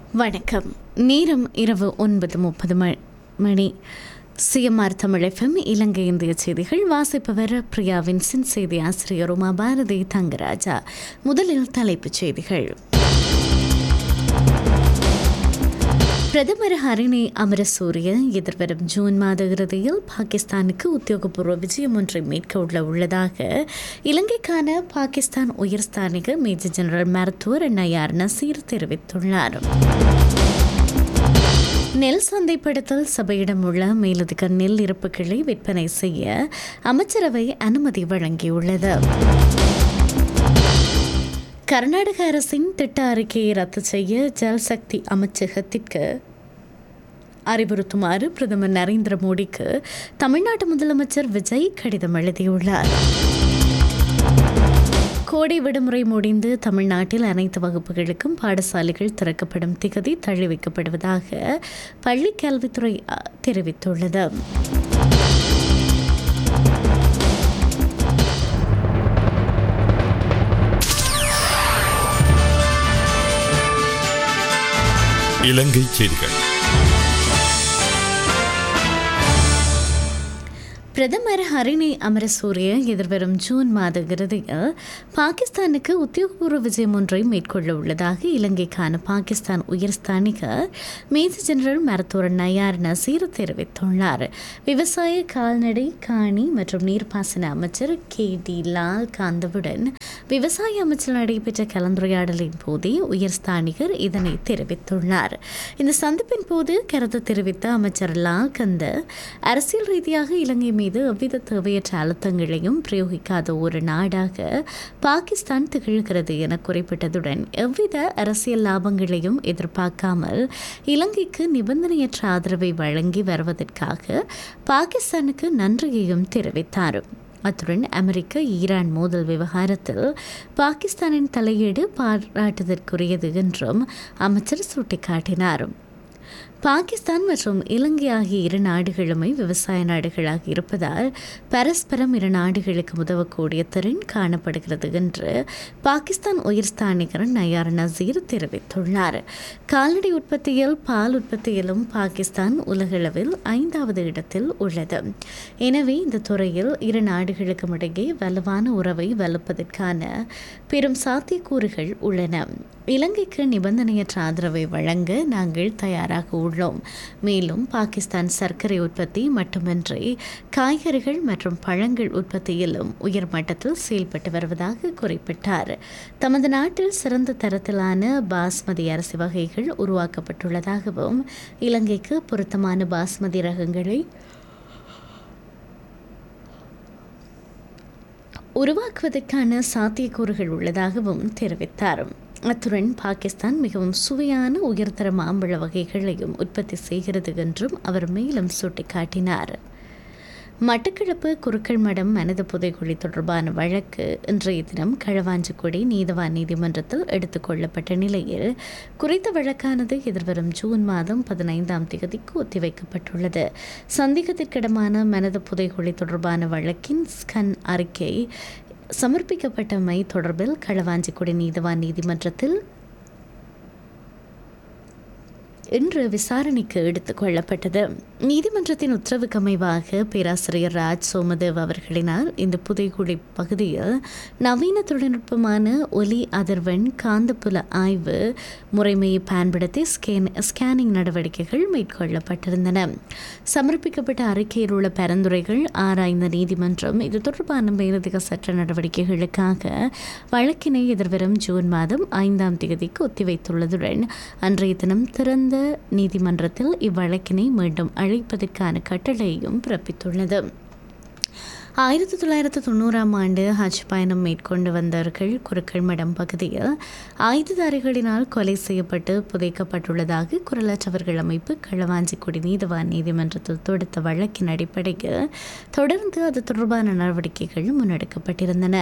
வணக்கம் நேரம் இரவு ஒன்பது முப்பது மணி சிஎம்ஆர் தமிழ் எஃப்எம் இலங்கை இந்திய செய்திகள் வாசிப்பவர் பிரியாவின் சின் செய்தி ஆசிரியர் உமா பாரதி தங்கராஜா முதலில் தலைப்புச் செய்திகள் பிரதமர் ஹரிணி அமரசூரிய எதிர்வரும் ஜூன் மாத இறுதியில் பாகிஸ்தானுக்கு உத்தியோகபூர்வ விஜயம் ஒன்றை மேற்கொள்ள உள்ளதாக இலங்கைக்கான பாகிஸ்தான் உயர்ஸ்தானிக மேஜர் ஜெனரல் மருத்துவர் நயார் நசீர் தெரிவித்துள்ளார் நெல் சந்தைப்படுத்தல் சபையிடம் உள்ள மேலதிக நெல் இருப்புகளை விற்பனை செய்ய அமைச்சரவை அனுமதி வழங்கியுள்ளது கர்நாடக அரசின் திட்ட அறிக்கையை ரத்து செய்ய ஜல்சக்தி அமைச்சகத்திற்கு அறிவுறுத்துமாறு பிரதமர் நரேந்திர மோடிக்கு தமிழ்நாட்டு முதலமைச்சர் விஜய் கடிதம் எழுதியுள்ளார் கோடை விடுமுறை முடிந்து தமிழ்நாட்டில் அனைத்து வகுப்புகளுக்கும் பாடசாலைகள் திறக்கப்படும் திகதி தள்ளி வைக்கப்படுவதாக பள்ளி கல்வித்துறை அ, தெரிவித்துள்ளது இலங்கை செய்திகள் பிரதமர் ஹரிணி அமரசூரிய எதிர்வரும் ஜூன் மாத இறுதியில் பாகிஸ்தானுக்கு உத்தியோகபூர்வ விஜயம் ஒன்றை மேற்கொள்ள உள்ளதாக இலங்கைக்கான பாகிஸ்தான் உயர்ஸ்தானிக மேஜர் ஜெனரல் மருத்துவர் நயார் நசீர் தெரிவித்துள்ளார் விவசாய கால்நடை காணி மற்றும் நீர்ப்பாசன அமைச்சர் கே டி லால் காந்தவுடன் விவசாய அமைச்சர் நடைபெற்ற கலந்துரையாடலின் போதே உயர்ஸ்தானிகர் இதனை தெரிவித்துள்ளார் இந்த சந்திப்பின் போது கருத்து தெரிவித்த அமைச்சர் லால் கந்த அரசியல் ரீதியாக இலங்கை மீது எவ்வித தேவையற்ற அழுத்தங்களையும் பிரயோகிக்காத ஒரு நாடாக பாகிஸ்தான் திகழ்கிறது என குறிப்பிட்டதுடன் எவ்வித அரசியல் லாபங்களையும் எதிர்பார்க்காமல் இலங்கைக்கு நிபந்தனையற்ற ஆதரவை வழங்கி வருவதற்காக பாகிஸ்தானுக்கு நன்றியையும் தெரிவித்தார் அத்துடன் அமெரிக்க ஈரான் மோதல் விவகாரத்தில் பாகிஸ்தானின் தலையீடு பாராட்டுதற்குரியது என்றும் அமைச்சர் சுட்டிக்காட்டினார் பாகிஸ்தான் மற்றும் இலங்கை ஆகிய இரு நாடுகளுமே விவசாய நாடுகளாக இருப்பதால் பரஸ்பரம் இரு நாடுகளுக்கு உதவக்கூடிய திறன் காணப்படுகிறது என்று பாகிஸ்தான் உயர்ஸ்தானிகர் நயார் நசீர் தெரிவித்துள்ளார் கால்நடை உற்பத்தியில் பால் உற்பத்தியிலும் பாகிஸ்தான் உலகளவில் ஐந்தாவது இடத்தில் உள்ளது எனவே இந்த துறையில் இரு நாடுகளுக்கும் இடையே வலுவான உறவை வலுப்பதற்கான பெரும் சாத்தியக்கூறுகள் உள்ளன இலங்கைக்கு நிபந்தனையற்ற ஆதரவை வழங்க நாங்கள் தயாராக உள்ளோம் மேலும் பாகிஸ்தான் சர்க்கரை உற்பத்தி மட்டுமின்றி காய்கறிகள் மற்றும் பழங்கள் உற்பத்தியிலும் உயர் மட்டத்தில் செயல்பட்டு வருவதாக குறிப்பிட்டார் தமது நாட்டில் சிறந்த தரத்திலான பாஸ்மதி அரிசி வகைகள் உருவாக்கப்பட்டுள்ளதாகவும் இலங்கைக்கு பொருத்தமான பாஸ்மதி ரகங்களை உருவாக்குவதற்கான சாத்தியக்கூறுகள் உள்ளதாகவும் தெரிவித்தார் அத்துடன் பாகிஸ்தான் மிகவும் சுவையான உயர்தர மாம்பழ வகைகளையும் உற்பத்தி செய்கிறது என்றும் அவர் மேலும் சுட்டிக்காட்டினார் மட்டக்களப்பு குருக்கள் மடம் மனித புதைகுழி தொடர்பான வழக்கு இன்றைய தினம் களவாஞ்சிக்குடி நீதவான் நீதிமன்றத்தில் எடுத்துக்கொள்ளப்பட்ட நிலையில் குறித்த வழக்கானது எதிர்வரும் ஜூன் மாதம் பதினைந்தாம் தேதிக்கு ஒத்திவைக்கப்பட்டுள்ளது சந்தேகத்திற்கிடமான மனித புதைகுழி தொடர்பான வழக்கின் ஸ்கன் அறிக்கை சமர்ப்பிக்கப்பட்டமை தொடர்பில் களவாஞ்சிக்குடி நீதவான் நீதிமன்றத்தில் இன்று விசாரணைக்கு எடுத்துக் கொள்ளப்பட்டது நீதிமன்றத்தின் உத்தரவுக்கு அமைவாக பேராசிரியர் ராஜ் சோமதேவ் அவர்களினால் இந்த புதைகுழி பகுதியில் நவீன தொழில்நுட்பமான ஒலி அதிர்வெண் காந்தப்புல ஆய்வு முறைமையை பயன்படுத்தி ஸ்கேன் ஸ்கேனிங் நடவடிக்கைகள் மேற்கொள்ளப்பட்டிருந்தன சமர்ப்பிக்கப்பட்ட அறிக்கையில் உள்ள பரிந்துரைகள் ஆராய்ந்த நீதிமன்றம் இது தொடர்பான மேலதிக சட்ட நடவடிக்கைகளுக்காக வழக்கினை எதிர்வரும் ஜூன் மாதம் ஐந்தாம் தேதிக்கு ஒத்திவைத்துள்ளதுடன் அன்றைய தினம் திறந்த நீதிமன்றத்தில் இவ்வழக்கினை மீண்டும் அழைப்பதற்கான கட்டளையையும் பிறப்பித்துள்ளது ஆயிரத்தி தொள்ளாயிரத்து தொண்ணூறாம் ஆண்டு ஹஜ் பயணம் மேற்கொண்டு வந்தவர்கள் குருக்கள் மடம் பகுதியில் ஆயுததாரிகளினால் கொலை செய்யப்பட்டு புதைக்கப்பட்டுள்ளதாக குரலற்றவர்கள் அமைப்பு களவாஞ்சிக்குடி நீதவான் நீதிமன்றத்தில் தொடுத்த வழக்கின் அடிப்படையில் தொடர்ந்து அது தொடர்பான நடவடிக்கைகள் முன்னெடுக்கப்பட்டிருந்தன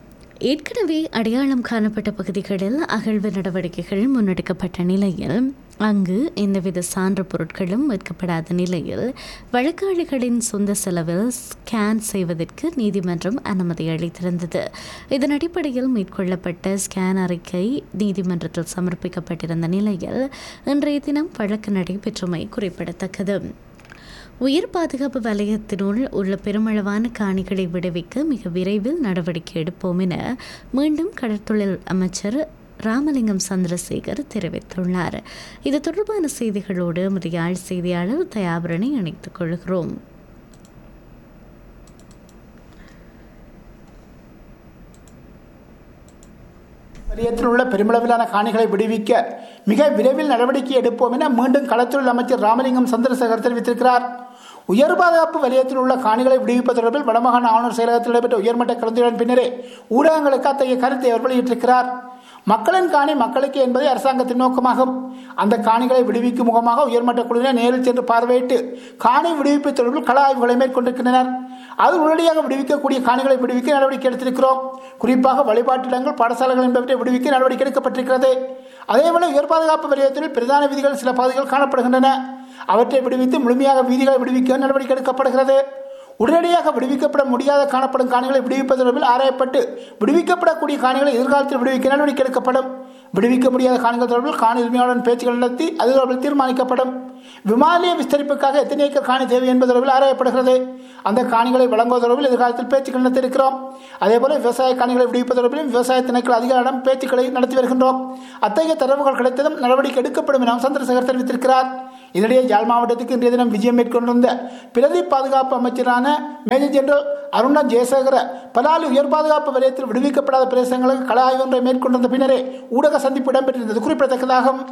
ஏற்கனவே அடையாளம் காணப்பட்ட பகுதிகளில் அகழ்வு நடவடிக்கைகள் முன்னெடுக்கப்பட்ட நிலையில் அங்கு எந்தவித சான்று பொருட்களும் விற்கப்படாத நிலையில் வழக்காளிகளின் சொந்த செலவில் ஸ்கேன் செய்வதற்கு நீதிமன்றம் அனுமதி அளித்திருந்தது இதன் அடிப்படையில் மேற்கொள்ளப்பட்ட ஸ்கேன் அறிக்கை நீதிமன்றத்தில் சமர்ப்பிக்கப்பட்டிருந்த நிலையில் இன்றைய தினம் வழக்கு நடைபெற்றமை குறிப்பிடத்தக்கது உயிர் பாதுகாப்பு வலயத்தினுள் உள்ள பெருமளவான காணிகளை விடுவிக்க மிக விரைவில் நடவடிக்கை எடுப்போம் என மீண்டும் கடற்தொழில் அமைச்சர் ராமலிங்கம் சந்திரசேகர் தெரிவித்துள்ளார் இது தொடர்பான செய்திகளோடு எமது யாழ் செய்தியாளர் தயாபரணி இணைத்துக் கொள்கிறோம் வலயத்தில் உள்ள பெருமளவிலான காணிகளை விடுவிக்க மிக விரைவில் நடவடிக்கை எடுப்போம் என மீண்டும் களத்தொழில் அமைச்சர் ராமலிங்கம் சந்திரசேகர் தெரிவித்திருக்கிறார் உயர் பாதுகாப்பு வலயத்தில் உள்ள காணிகளை விடுவிப்பது தொடர்பில் வடமாகாண ஆளுநர் செயலகத்தில் நடைபெற்ற உயர்மட்ட கலந்துரையின் பின்னரே ஊடகங்களுக்கு அத்தகைய கருத்தை அவர் வெளியிட்டிருக்கிறார் மக்களின் காணி மக்களுக்கு என்பதே அரசாங்கத்தின் நோக்கமாகும் அந்த காணிகளை விடுவிக்கும் முகமாக உயர்மட்ட குழுவினர் நேரில் சென்று பார்வையிட்டு காணி விடுவிப்பு தொடர்பில் கள ஆய்வுகளை மேற்கொண்டிருக்கின்றனர் அது உடனடியாக விடுவிக்கக்கூடிய காணிகளை விடுவிக்க நடவடிக்கை எடுத்திருக்கிறோம் குறிப்பாக வழிபாட்டிடங்கள் பாடசாலைகள் என்பவற்றை விடுவிக்க நடவடிக்கை எடுக்கப்பட்டிருக்கிறது அதேபோல உயர் பாதுகாப்பு வலயத்தில் பிரதான விதிகள் சில பகுதிகள் காணப்படுகின்றன அவற்றை விடுவித்து முழுமையாக வீதிகளை விடுவிக்க நடவடிக்கை எடுக்கப்படுகிறது உடனடியாக விடுவிக்கப்பட முடியாத காணப்படும் காணிகளை விடுவிப்பது தொடர்பில் ஆராயப்பட்டு விடுவிக்கப்படக்கூடிய காணிகளை எதிர்காலத்தில் விடுவிக்க நடவடிக்கை எடுக்கப்படும் விடுவிக்க முடியாத காணிகள் தொடர்பில் காணி உரிமையாளருடன் பேச்சுக்கள் நடத்தி அது தொடர்பில் தீர்மானிக்கப்படும் விமானிய விஸ்தரிப்புக்காக எத்தனை ஏக்கர் காணி தேவை என்பது தொடர்பில் ஆராயப்படுகிறது அந்த காணிகளை வழங்குவது தொடர்பில் எதிர்காலத்தில் பேச்சுக்கள் நடத்தியிருக்கிறோம் அதேபோல விவசாய காணிகளை விடுவிப்பது தொடர்பிலும் விவசாய திணைக்கள் அதிகாரிடம் பேச்சுக்களை நடத்தி வருகின்றோம் அத்தகைய தரவுகள் கிடைத்ததும் நடவடிக்கை எடுக்கப்படும் என சந்திரசேகர் தெரிவித்திருக்கிறார் இதனிடையே யாழ் மாவட்டத்துக்கு இன்றைய தினம் விஜயம் மேற்கொண்டிருந்த பிரதி பாதுகாப்பு அமைச்சரான மேஜர் ஜெனரல் அருணா ஜெயசேகர பலாலி உயர் பாதுகாப்பு வலயத்தில் விடுவிக்கப்படாத பிரதேசங்களுக்கு கள ஆய்வு ஒன்றை மேற்கொண்டிருந்த பின்னரே ஊடக சந்திப்பு இடம்பெற்றிருந்தது குறிப்பிடத்தக்கதாகும்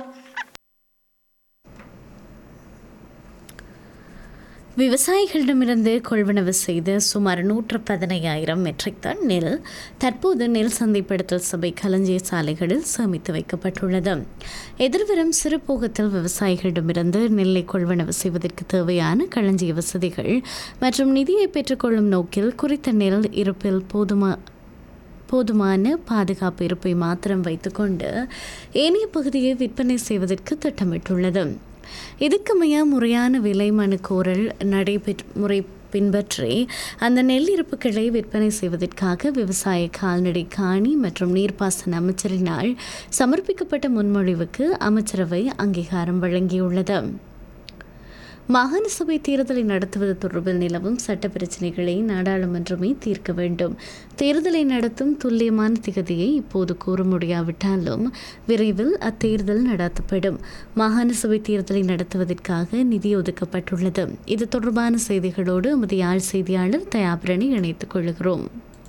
விவசாயிகளிடமிருந்து கொள்வனவு செய்த சுமார் நூற்று பதினையாயிரம் மெட்ரிக் டன் நெல் தற்போது நெல் சந்தைப்படுத்தல் சபை களஞ்சிய சாலைகளில் சேமித்து வைக்கப்பட்டுள்ளது எதிர்வரும் சிறுபோகத்தில் விவசாயிகளிடமிருந்து நெல்லை கொள்வனவு செய்வதற்கு தேவையான களஞ்சிய வசதிகள் மற்றும் நிதியை பெற்றுக்கொள்ளும் நோக்கில் குறித்த நெல் இருப்பில் போதுமா போதுமான பாதுகாப்பு இருப்பை மாத்திரம் வைத்துக்கொண்டு ஏனைய பகுதியை விற்பனை செய்வதற்கு திட்டமிட்டுள்ளது இதுக்குமைய முறையான விலை மனு கோரல் நடைபெற் முறை பின்பற்றி அந்த நெல் இருப்புகளை விற்பனை செய்வதற்காக விவசாய கால்நடை காணி மற்றும் நீர்ப்பாசன அமைச்சரினால் சமர்ப்பிக்கப்பட்ட முன்மொழிவுக்கு அமைச்சரவை அங்கீகாரம் வழங்கியுள்ளது மாகாண சபை தேர்தலை நடத்துவது தொடர்பில் நிலவும் சட்ட பிரச்சினைகளை நாடாளுமன்றமே தீர்க்க வேண்டும் தேர்தலை நடத்தும் துல்லியமான திகதியை இப்போது கூற முடியாவிட்டாலும் விரைவில் அத்தேர்தல் நடத்தப்படும் மாகாண சபை தேர்தலை நடத்துவதற்காக நிதி ஒதுக்கப்பட்டுள்ளது இது தொடர்பான செய்திகளோடு எமது யாழ் செய்தியாளர் தயாபரணி இணைத்துக் கொள்கிறோம்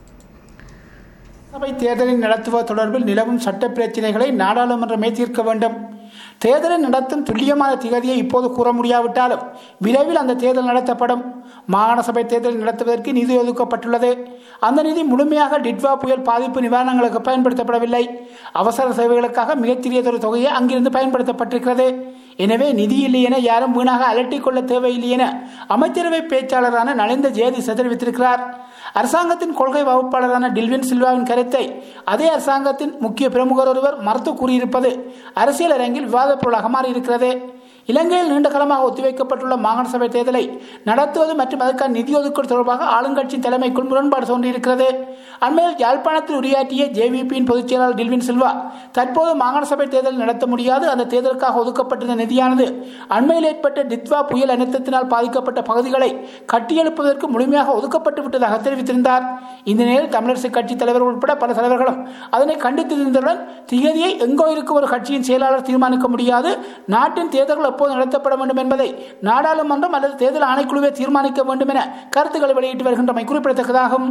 சபை தேர்தலை நடத்துவது தொடர்பில் நிலவும் சட்ட பிரச்சினைகளை நாடாளுமன்றமே தீர்க்க வேண்டும் தேர்தலை நடத்தும் துல்லியமான திகதியை இப்போது கூற முடியாவிட்டாலும் விரைவில் அந்த தேர்தல் நடத்தப்படும் மாகாண சபை தேர்தலை நடத்துவதற்கு நிதி ஒதுக்கப்பட்டுள்ளது அந்த நிதி முழுமையாக டிட்வா புயல் பாதிப்பு நிவாரணங்களுக்கு பயன்படுத்தப்படவில்லை அவசர சேவைகளுக்காக மிகச்சிறியதொரு தொகையை அங்கிருந்து பயன்படுத்தப்பட்டிருக்கிறது எனவே நிதி இல்லை என யாரும் வீணாக அலட்டிக் கொள்ள தேவையில்லை என அமைச்சரவை பேச்சாளரான நலிந்த ஜெயதி தெரிவித்திருக்கிறார் அரசாங்கத்தின் கொள்கை வகுப்பாளரான டில்வின் சில்வாவின் கருத்தை அதே அரசாங்கத்தின் முக்கிய பிரமுகர் ஒருவர் மறுத்து கூறியிருப்பது அரசியல் அரங்கில் விவாதப் பொருளாக மாறியிருக்கிறது இலங்கையில் நீண்ட காலமாக ஒத்திவைக்கப்பட்டுள்ள மாகாண சபை தேர்தலை நடத்துவது மற்றும் அதற்கான நிதி ஒதுக்கீடு தொடர்பாக ஆளுங்கட்சியின் தலைமைக்குள் முரண்பாடு தோன்றியிருக்கிறது அண்மையில் யாழ்ப்பாணத்தில் உரையாற்றிய ஜேவிபியின் பொதுச் செயலாளர் டில்வின் சில்வா தற்போது மாகாண சபை தேர்தல் நடத்த முடியாது அந்த தேர்தலுக்காக ஒதுக்கப்பட்டிருந்த நிதியானது அண்மையில் ஏற்பட்ட டித்வா புயல் அனர்த்தத்தினால் பாதிக்கப்பட்ட பகுதிகளை கட்டியெழுப்பதற்கு முழுமையாக ஒதுக்கப்பட்டு விட்டதாக தெரிவித்திருந்தார் இந்த நிலையில் தமிழரசு கட்சி தலைவர்கள் உட்பட பல தலைவர்களும் அதனை கண்டித்திருந்ததுடன் திகதியை எங்கோ இருக்கும் ஒரு கட்சியின் செயலாளர் தீர்மானிக்க முடியாது நாட்டின் தேர்தல்கள் எப்போது நடத்தப்பட வேண்டும் என்பதை நாடாளுமன்றம் அல்லது தேர்தல் ஆணைக்குழுவே தீர்மானிக்க வேண்டும் என கருத்துக்களை வெளியிட்டு வருகின்றமை குறிப்பிடத்தக்கதாகும்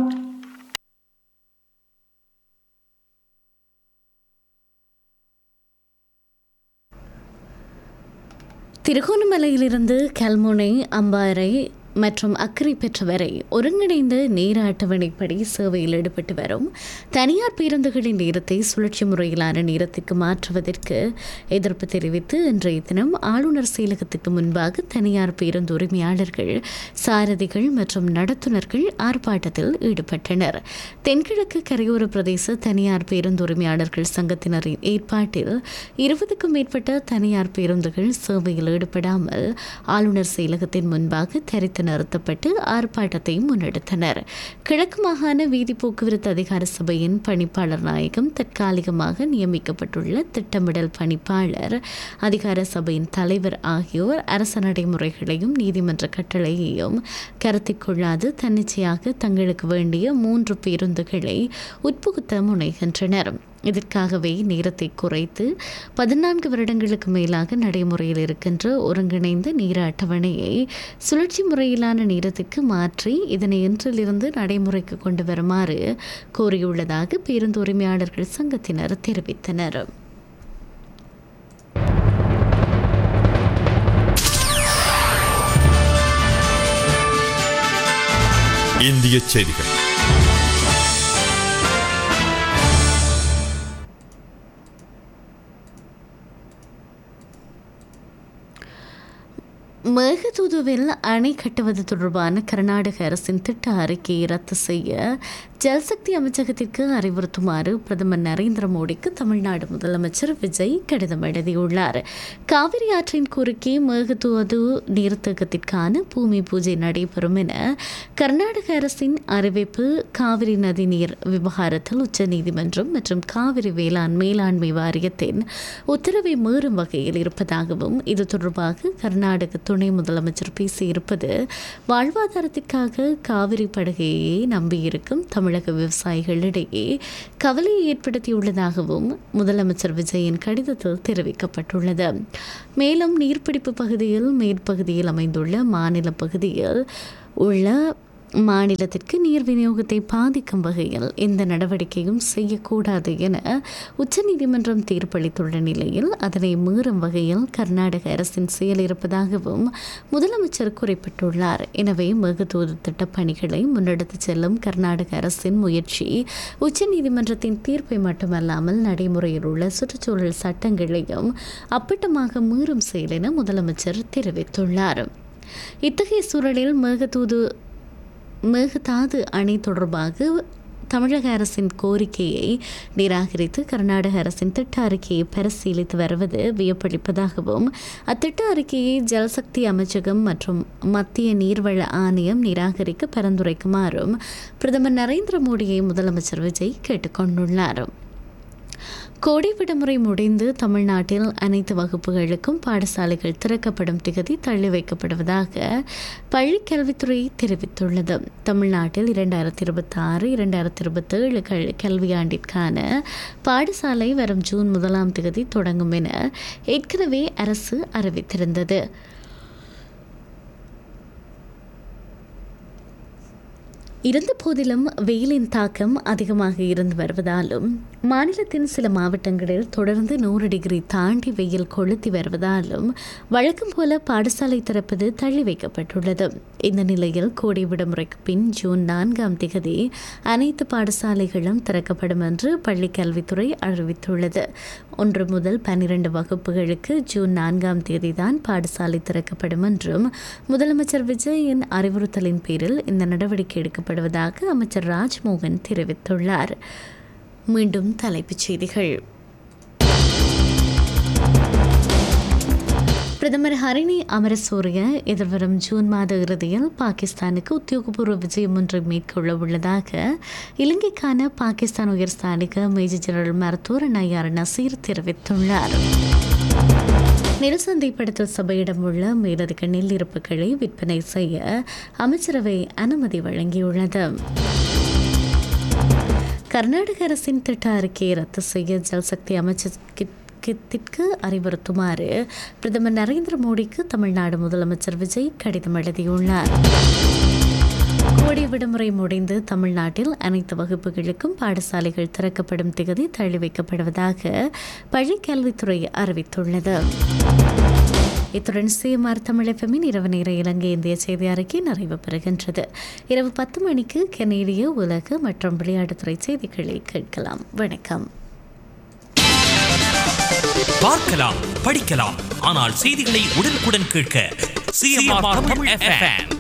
திருகோணமலையிலிருந்து கல்முனை அம்பாறை மற்றும் அக்கறை பெற்றவரை ஒருங்கிணைந்த நேர அட்டவணைப்படி சேவையில் ஈடுபட்டு வரும் தனியார் பேருந்துகளின் நேரத்தை சுழற்சி முறையிலான நேரத்திற்கு மாற்றுவதற்கு எதிர்ப்பு தெரிவித்து இன்றைய தினம் ஆளுநர் செயலகத்துக்கு முன்பாக தனியார் பேருந்து உரிமையாளர்கள் சாரதிகள் மற்றும் நடத்துனர்கள் ஆர்ப்பாட்டத்தில் ஈடுபட்டனர் தென்கிழக்கு கரையோர பிரதேச தனியார் பேருந்து உரிமையாளர்கள் சங்கத்தினரின் ஏற்பாட்டில் இருபதுக்கும் மேற்பட்ட தனியார் பேருந்துகள் சேவையில் ஈடுபடாமல் ஆளுநர் செயலகத்தின் முன்பாக தரித்து நிறுத்தப்பட்டு ஆர்ப்பாட்டத்தை முன்னெடுத்தனர் கிழக்கு மாகாண வீதி போக்குவரத்து அதிகார சபையின் பணிப்பாளர் நாயகம் தற்காலிகமாக நியமிக்கப்பட்டுள்ள திட்டமிடல் பணிப்பாளர் அதிகார சபையின் தலைவர் ஆகியோர் அரச நடைமுறைகளையும் நீதிமன்ற கட்டளையையும் கருத்தில் கொள்ளாது தன்னிச்சையாக தங்களுக்கு வேண்டிய மூன்று பேருந்துகளை உட்புகுத்த முனைகின்றனர் இதற்காகவே நேரத்தை குறைத்து பதினான்கு வருடங்களுக்கு மேலாக நடைமுறையில் இருக்கின்ற ஒருங்கிணைந்த நேர அட்டவணையை சுழற்சி முறையிலான நேரத்திற்கு மாற்றி இதனை இன்றிலிருந்து நடைமுறைக்கு கொண்டு வருமாறு கோரியுள்ளதாக பேருந்து உரிமையாளர்கள் சங்கத்தினர் தெரிவித்தனர் இந்திய செய்திகள் மேகதூதுவில் அணை கட்டுவது தொடர்பான கர்நாடக அரசின் திட்ட அறிக்கையை ரத்து செய்ய ஜல்சக்தி அமைச்சகத்திற்கு அறிவுறுத்துமாறு பிரதமர் நரேந்திர மோடிக்கு தமிழ்நாடு முதலமைச்சர் விஜய் கடிதம் எழுதியுள்ளார் காவிரி ஆற்றின் குறுக்கே மேகதூது நீர்த்தேக்கத்திற்கான பூமி பூஜை நடைபெறும் என கர்நாடக அரசின் அறிவிப்பு காவிரி நதி நீர் விவகாரத்தில் உச்சநீதிமன்றம் மற்றும் காவிரி வேளாண் மேலாண்மை வாரியத்தின் உத்தரவை மீறும் வகையில் இருப்பதாகவும் இது தொடர்பாக கர்நாடக துணை முதலமைச்சர் பேசியிருப்பது வாழ்வாதாரத்திற்காக காவிரி படுகையை நம்பியிருக்கும் தமிழக விவசாயிகளிடையே கவலையை ஏற்படுத்தியுள்ளதாகவும் முதலமைச்சர் விஜயின் கடிதத்தில் தெரிவிக்கப்பட்டுள்ளது மேலும் நீர்பிடிப்பு பகுதியில் மேற்பகுதியில் அமைந்துள்ள மாநில பகுதியில் உள்ள மாநிலத்திற்கு நீர் விநியோகத்தை பாதிக்கும் வகையில் எந்த நடவடிக்கையும் செய்யக்கூடாது என உச்சநீதிமன்றம் தீர்ப்பளித்துள்ள நிலையில் அதனை மீறும் வகையில் கர்நாடக அரசின் செயல் இருப்பதாகவும் முதலமைச்சர் குறிப்பிட்டுள்ளார் எனவே மேகதூது திட்டப் பணிகளை முன்னெடுத்துச் செல்லும் கர்நாடக அரசின் முயற்சி உச்சநீதிமன்றத்தின் தீர்ப்பை மட்டுமல்லாமல் நடைமுறையில் உள்ள சுற்றுச்சூழல் சட்டங்களையும் அப்பட்டமாக மீறும் செயல் என முதலமைச்சர் தெரிவித்துள்ளார் இத்தகைய சூழலில் மேகதூது மேகதாது அணை தொடர்பாக தமிழக அரசின் கோரிக்கையை நிராகரித்து கர்நாடக அரசின் திட்ட அறிக்கையை பரிசீலித்து வருவது வியப்பளிப்பதாகவும் அத்திட்ட அறிக்கையை ஜல்சக்தி அமைச்சகம் மற்றும் மத்திய நீர்வள ஆணையம் நிராகரிக்க பரிந்துரைக்குமாறும் பிரதமர் நரேந்திர மோடியை முதலமைச்சர் விஜய் கேட்டுக்கொண்டுள்ளார் கோடை விடுமுறை முடிந்து தமிழ்நாட்டில் அனைத்து வகுப்புகளுக்கும் பாடசாலைகள் திறக்கப்படும் திகதி தள்ளி வைக்கப்படுவதாக பள்ளி கல்வித்துறை தெரிவித்துள்ளது தமிழ்நாட்டில் இரண்டாயிரத்தி இருபத்தி ஆறு இரண்டாயிரத்தி இருபத்தேழு கல் கல்வியாண்டிற்கான பாடசாலை வரும் ஜூன் முதலாம் திகதி தொடங்கும் என ஏற்கனவே அரசு அறிவித்திருந்தது இருந்த போதிலும் வெயிலின் தாக்கம் அதிகமாக இருந்து வருவதாலும் மாநிலத்தின் சில மாவட்டங்களில் தொடர்ந்து நூறு டிகிரி தாண்டி வெயில் கொளுத்தி வருவதாலும் வழக்கம் போல பாடசாலை திறப்பது தள்ளி வைக்கப்பட்டுள்ளது இந்த நிலையில் கோடை விடுமுறைக்கு பின் ஜூன் நான்காம் திகதி அனைத்து பாடசாலைகளும் திறக்கப்படும் என்று பள்ளி கல்வித்துறை அறிவித்துள்ளது ஒன்று முதல் பன்னிரண்டு வகுப்புகளுக்கு ஜூன் நான்காம் தேதிதான் பாடசாலை திறக்கப்படும் என்றும் முதலமைச்சர் விஜயின் அறிவுறுத்தலின் பேரில் இந்த நடவடிக்கை எடுக்கப்படுவதாக அமைச்சர் ராஜ்மோகன் தெரிவித்துள்ளார் மீண்டும் தலைப்புச் செய்திகள் பிரதமர் ஹரிணி அமரசூரிய எதிர்வரும் ஜூன் மாத இறுதியில் பாகிஸ்தானுக்கு உத்தியோகபூர்வ விஜயம் ஒன்றை மேற்கொள்ள உள்ளதாக இலங்கைக்கான பாகிஸ்தான் உயர் ஸ்தானிக மேஜர் ஜெனரல் மருத்துவர் நயார் நசீர் தெரிவித்துள்ளார் நெல் சந்தைப்படுத்தல் சபையிடம் உள்ள மேலதிக நெல் இருப்புகளை விற்பனை செய்ய அமைச்சரவை அனுமதி வழங்கியுள்ளது கர்நாடக அரசின் திட்ட அறிக்கையை ரத்து செய்ய ஜல்சக்தி அமைச்சகத்திற்கு அறிவுறுத்துமாறு பிரதமர் நரேந்திர மோடிக்கு தமிழ்நாடு முதலமைச்சர் விஜய் கடிதம் எழுதியுள்ளார் கோடை விடுமுறை முடிந்து தமிழ்நாட்டில் அனைத்து வகுப்புகளுக்கும் பாடசாலைகள் திறக்கப்படும் திகதி தள்ளி வைக்கப்படுவதாக பள்ளிக் கல்வித்துறை அறிவித்துள்ளது இத்துடன் சிஎம்ஆர் தமிழகமின் இரவு நேர இலங்கை இந்திய செய்தி அறிக்கை நிறைவு பெறுகின்றது இரவு பத்து மணிக்கு கனேடிய உலக மற்றும் விளையாட்டுத்துறை செய்திகளை கேட்கலாம் வணக்கம் பார்க்கலாம் படிக்கலாம் ஆனால் செய்திகளை உடனுக்குடன் கேட்க சிஎம்ஆர் தமிழ் எஃப்எம்